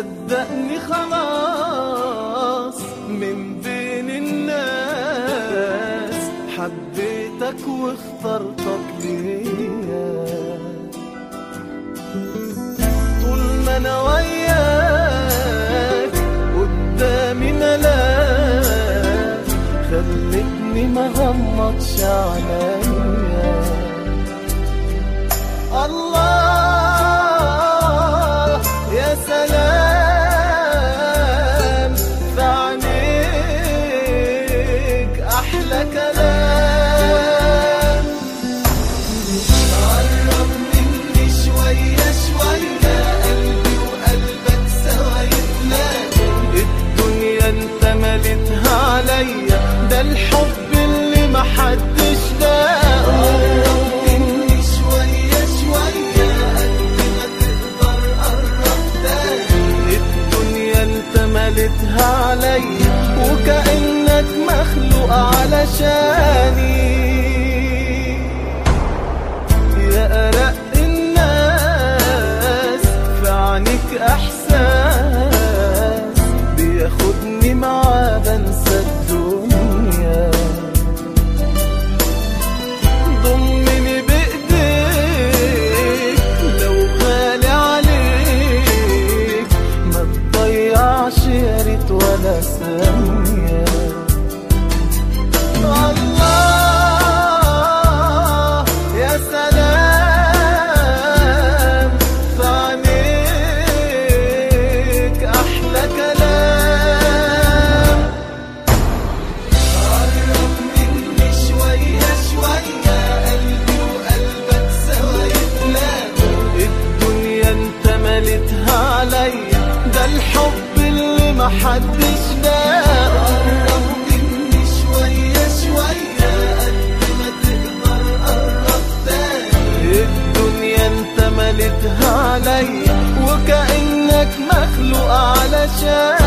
صدقني خلاص من بين الناس حبيتك واخترتك ليا طول ما انا وياك قدامي ملاك خلتني ما غمضش عينيا الله يا سلام في عينيك احلى كلام قرب مني شوية شوية قلبي وقلبك سوا يتلاقوا الدنيا انت مليتها عليا ده الحب اللي محدش لاقه قرب مني شوية شوية قد ما تقدر قرب تاني الدنيا انت مليتها عليا وكأنك مخلوق علشاني يا أرق الناس في عينيك إحساس بياخدني معاه بنسى الدنيا ضمني بإيديك لو غالي عليك ما تضيعش يا ريت ولا ثانية الله يا سلام في عينيك أحلى كلام قرب مني شوية شوية قلبي وقلبك سوا يتلاقوا الدنيا انت مليتها عليا ده الحب اللي محدش لاقه قرب مني شوية شوية قد ما تقدر قرب تاني الدنيا انت مليتها عليا وكأنك مخلوق علشان